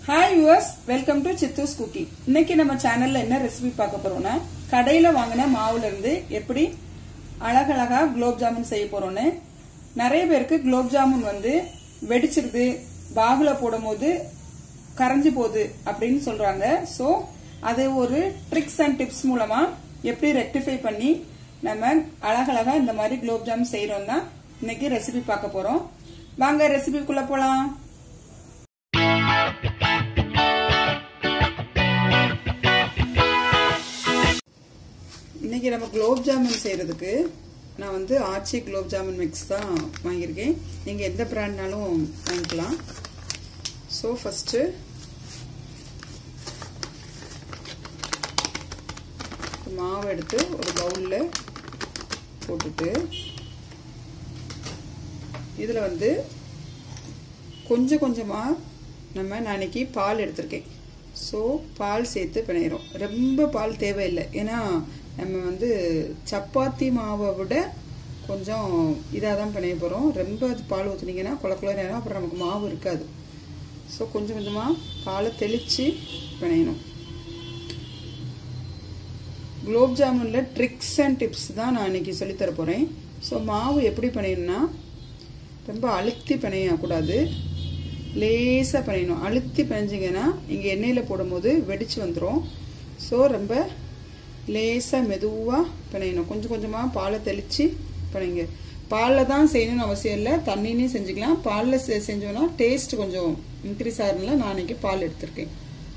hi யூஎஸ் welcome to Chithu's cookie இன்னைக்கு நம்ம சேனல்ல என்ன ரெசிபி பார்க்க போறோம்னா கடையில வாங்கின மாவுல இருந்து எப்படி அழகழகா குலோப் ஜாமுன் செய்ய போறோம்னு நிறைய பேருக்கு குலோப் ஜாமுன் வந்து வெடிச்சிருது பாகுல போடும்போது கரைஞ்சு போகுது அப்படின்னு சொல்றாங்க சோ அது ஒரு ட்ரிக்ஸ் அண்ட் டிப்ஸ் மூலமா எப்படி ரெக்டிஃபை பண்ணி நம்ம அழகழகா இந்த மாதிரி குலோப் ஜாமுன் செய்யறோம் தான் இன்னைக்கு ரெசிபி பார்க்க போறோம் வாங்க ரெசிபிக்குள்ள போலாம் இன்னைக்கு நம்ம குலோப் ஜாமுன் செய்யறதுக்கு நான் வந்து ஆச்சி குலோப் ஜாமுன் மிக்ஸ் தான் வாங்கியிருக்கேன் நீங்கள் எந்த பிராண்ட்னாலும் வாங்கிக்கலாம் ஸோ ஃபஸ்ட்டு மாவு எடுத்து ஒரு பவுலில் போட்டுட்டு இதில் வந்து கொஞ்சம் கொஞ்சமாக நம்ம நான் இன்னைக்கு பால் எடுத்திருக்கேன் ஸோ பால் சேர்த்து பிணையிறோம் ரொம்ப பால் தேவையில்லை ஏன்னா நம்ம வந்து சப்பாத்தி மாவை விட கொஞ்சம் இதாக தான் பிணைய போகிறோம் ரொம்ப அது பால் ஊற்றுனீங்கன்னா குல குல நேரம் அப்புறம் நமக்கு மாவு இருக்காது ஸோ கொஞ்சம் கொஞ்சமாக பாலை தெளித்து பிணையணும் குலோப் ஜாமுனில் ட்ரிக்ஸ் அண்ட் டிப்ஸ் தான் நான் இன்னைக்கு சொல்லித்தர போகிறேன் ஸோ மாவு எப்படி பிணையணும்னா ரொம்ப அழுத்தி பிணையக்கூடாது லேசாக பிணையணும் அழுத்தி பிணைஞ்சிங்கன்னா இங்கே எண்ணெயில் போடும்போது வெடிச்சு வந்துடும் ஸோ ரொம்ப லேசாக மெதுவாக பிணையணும் கொஞ்சம் கொஞ்சமாக பாலை தெளித்து பிணைங்க பாலில் தான் செய்யணும்னு அவசியம் இல்லை தண்ணிலையும் செஞ்சுக்கலாம் பாலில் செஞ்சோன்னா டேஸ்ட் கொஞ்சம் இன்க்ரீஸ் ஆகிறதுனால நான் இன்னைக்கு பால் எடுத்திருக்கேன்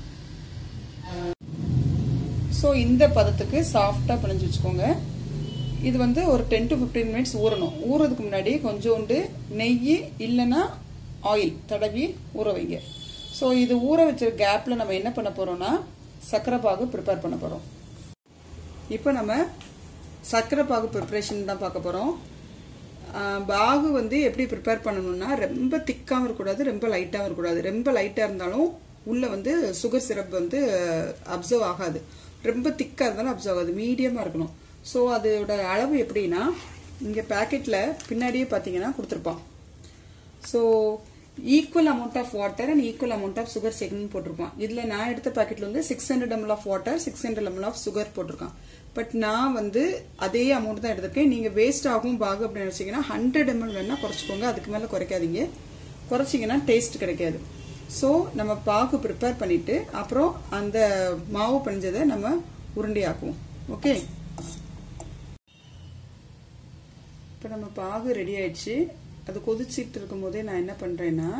ஸோ இந்த பதத்துக்கு சாஃப்டாக பிணைஞ்சு வச்சுக்கோங்க இது வந்து ஒரு டென் டு ஃபிஃப்டீன் மினிட்ஸ் ஊறணும் ஊறதுக்கு முன்னாடி கொஞ்சோண்டு நெய் இல்லைன்னா ஆயில் தடவி ஊற வைங்க ஸோ இது ஊற வச்ச கேப்பில் நம்ம என்ன பண்ண போகிறோம்னா சர்க்கரை பாகு ப்ரிப்பேர் பண்ண போகிறோம் இப்போ நம்ம சர்க்கரை பாகு ப்ரிப்ரேஷன் தான் பார்க்க போகிறோம் பாகு வந்து எப்படி ப்ரிப்பேர் பண்ணணும்னா ரொம்ப திக்காகவும் இருக்கக்கூடாது ரொம்ப லைட்டாகவும் இருக்கக்கூடாது ரொம்ப லைட்டாக இருந்தாலும் உள்ளே வந்து சுகர் சிரப் வந்து அப்சர்வ் ஆகாது ரொம்ப திக்காக இருந்தாலும் அப்சர்வ் ஆகாது மீடியமாக இருக்கணும் ஸோ அதோட அளவு எப்படின்னா இங்கே பேக்கெட்டில் பின்னாடியே பார்த்தீங்கன்னா கொடுத்துருப்பான் so equal amount of water and equal amount of sugar சேர்க்கணும்னு போட்டிருப்பான் இதில் நான் எடுத்த பேக்கெட்டில் வந்து six hundred ML of water six hundred ML of sugar போட்டிருக்கான் பட் நான் வந்து அதே அமௌண்ட் தான் எடுத்திருக்கேன் நீங்கள் வேஸ்ட் ஆகும் பாகு அப்படின்னு நினச்சிங்கன்னா ஹண்ட்ரட் எம்எல் வேணால் குறைச்சிக்கோங்க அதுக்கு மேலே குறைக்காதீங்க குறைச்சிங்கன்னா டேஸ்ட் கிடைக்காது ஸோ நம்ம பாகு ப்ரிப்பேர் பண்ணிட்டு அப்புறம் அந்த மாவு பணிஞ்சதை நம்ம உருண்டையாக்குவோம் ஓகே இப்போ நம்ம பாகு ரெடி ஆயிடுச்சு அது கொதிச்சிட்டு இருக்கும் போதே நான் என்ன பண்ணுறேன்னா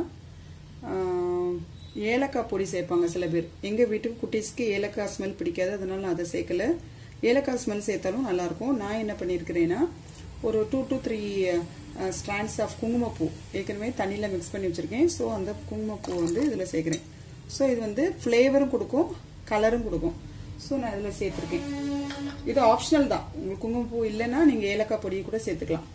ஏலக்காய் பொடி சேர்ப்பாங்க சில பேர் எங்கள் வீட்டுக்கு குட்டீஸ்க்கு ஏலக்காய் ஸ்மெல் பிடிக்காது அதனால நான் அதை சேர்க்கல ஏலக்காய் ஸ்மெல் சேர்த்தாலும் நல்லாயிருக்கும் நான் என்ன பண்ணியிருக்கிறேன்னா ஒரு two to three strands of குங்குமப்பூ ஏற்கனவே தண்ணியில் மிக்ஸ் பண்ணி வச்சுருக்கேன் ஸோ அந்த குங்குமப்பூ வந்து இதில் சேர்க்குறேன் ஸோ இது வந்து ஃப்ளேவரும் கொடுக்கும் கலரும் கொடுக்கும் ஸோ நான் இதில் சேர்த்துருக்கேன் இது ஆப்ஷனல் தான் உங்களுக்கு குங்குமப்பூ இல்லைன்னா நீங்கள் ஏலக்காய் பொடியை கூட சேர்த்துக்கலாம்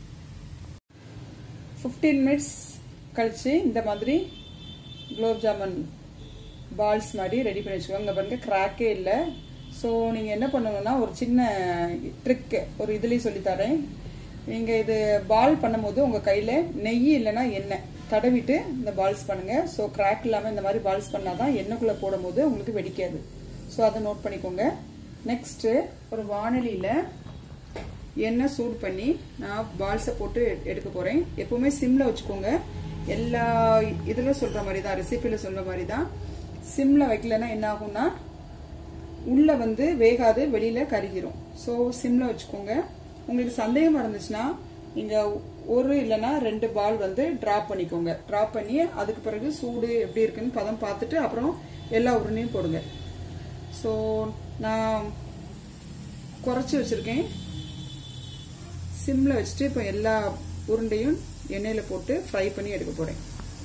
ஃபிஃப்டீன் மினிட்ஸ் கழிச்சு இந்த மாதிரி குலோப் ஜாமுன் பால்ஸ் மாதிரி ரெடி பண்ணி வச்சுக்கோங்க இங்கே பாருங்க கிராக்கே இல்லை ஸோ நீங்கள் என்ன பண்ணணும்னா ஒரு சின்ன ட்ரிக்கு ஒரு இதுலேயும் சொல்லித்தரேன் நீங்கள் இது பால் பண்ணும்போது உங்கள் கையில் நெய் இல்லைன்னா எண்ணெய் தடவிட்டு இந்த பால்ஸ் பண்ணுங்கள் ஸோ கிராக் இல்லாமல் இந்த மாதிரி பால்ஸ் பண்ணால் தான் எண்ணெய்க்குள்ளே போடும்போது உங்களுக்கு வெடிக்காது ஸோ அதை நோட் பண்ணிக்கோங்க நெக்ஸ்ட்டு ஒரு வானொலியில் எண்ணெய் சூடு பண்ணி நான் பால்ஸை போட்டு எடுக்க போகிறேன் எப்போவுமே சிம்மில் வச்சுக்கோங்க எல்லா இதில் சொல்கிற மாதிரி தான் ரெசிப்பியில் சொல்கிற மாதிரி தான் சிம்மில் வைக்கலன்னா என்ன ஆகும்னா உள்ளே வந்து வேகாது வெளியில் கருகிரும் ஸோ சிம்மில் வச்சுக்கோங்க உங்களுக்கு சந்தேகமாக இருந்துச்சுன்னா நீங்கள் ஒரு இல்லைன்னா ரெண்டு பால் வந்து ட்ராப் பண்ணிக்கோங்க ட்ராப் பண்ணி அதுக்கு பிறகு சூடு எப்படி இருக்குன்னு பதம் பார்த்துட்டு அப்புறம் எல்லா உருண்டையும் போடுங்க ஸோ நான் குறைச்சி வச்சுருக்கேன் சிம்மில் வச்சுட்டு இப்போ எல்லா உருண்டையும் எண்ணெயில் போட்டு ஃப்ரை பண்ணி எடுக்க போகிறேன்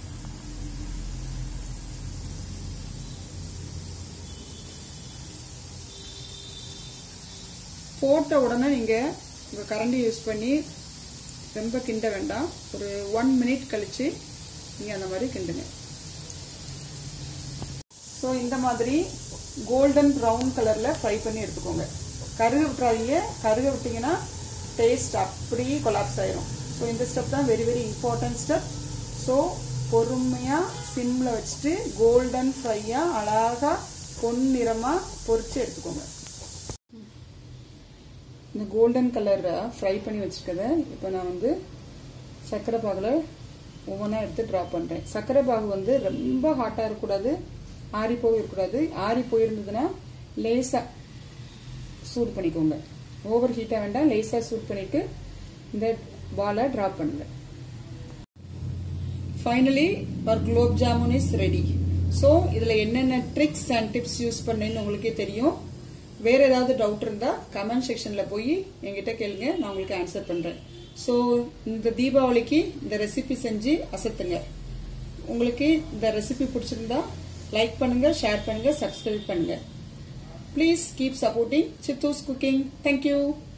போட்ட உடனே நீங்கள் உங்கள் கரண்டி யூஸ் பண்ணி ரொம்ப கிண்ட வேண்டாம் ஒரு ஒன் மினிட் கழித்து நீங்கள் அந்த மாதிரி கிண்டுங்க ஸோ இந்த மாதிரி கோல்டன் ப்ரௌன் கலரில் ஃப்ரை பண்ணி எடுத்துக்கோங்க கருக விட்டுறாதீங்க கருக விட்டிங்கன்னா டேஸ்ட் அப்படியே கொலாப்ஸ் ஆயிரும் ஸோ இந்த ஸ்டெப் தான் very very important step so பொறுமையாக சிம்மில் வச்சுட்டு கோல்டன் ஃப்ரையாக அழகாக பொன்னிறமாக பொரிச்சு எடுத்துக்கோங்க இந்த கோல்டன் கலரை ஃப்ரை பண்ணி வச்சுருக்கத இப்போ நான் வந்து சர்க்கரை பாகில் ஒவ்வொன்றா எடுத்து ட்ராப் பண்ணுறேன் சர்க்கரை பாகு வந்து ரொம்ப ஹாட்டாக இருக்கக்கூடாது ஆறி போய் இருக்கக்கூடாது ஆறி போயிருந்ததுன்னா லேசாக சூடு பண்ணிக்கோங்க ஓவர் ஹீட்டாக வேண்டாம் லேசாக சூட் பண்ணிட்டு இந்த பாலை ட்ராப் பண்ணுங்க ஃபைனலி ஒரு gulab jamun is ready so இதில் என்னென்ன ட்ரிக்ஸ் அண்ட் டிப்ஸ் யூஸ் பண்ணேன்னு உங்களுக்கே தெரியும் வேற ஏதாவது டவுட் இருந்தால் கமெண்ட் செக்ஷனில் போய் என்கிட்ட கேளுங்க நான் உங்களுக்கு ஆன்சர் பண்ணுறேன் ஸோ இந்த தீபாவளிக்கு இந்த ரெசிபி செஞ்சு அசத்துங்க உங்களுக்கு இந்த ரெசிபி பிடிச்சிருந்தா லைக் பண்ணுங்க ஷேர் பண்ணுங்க சப்ஸ்கிரைப் பண்ணுங்க please keep supporting Chithu's cooking thank you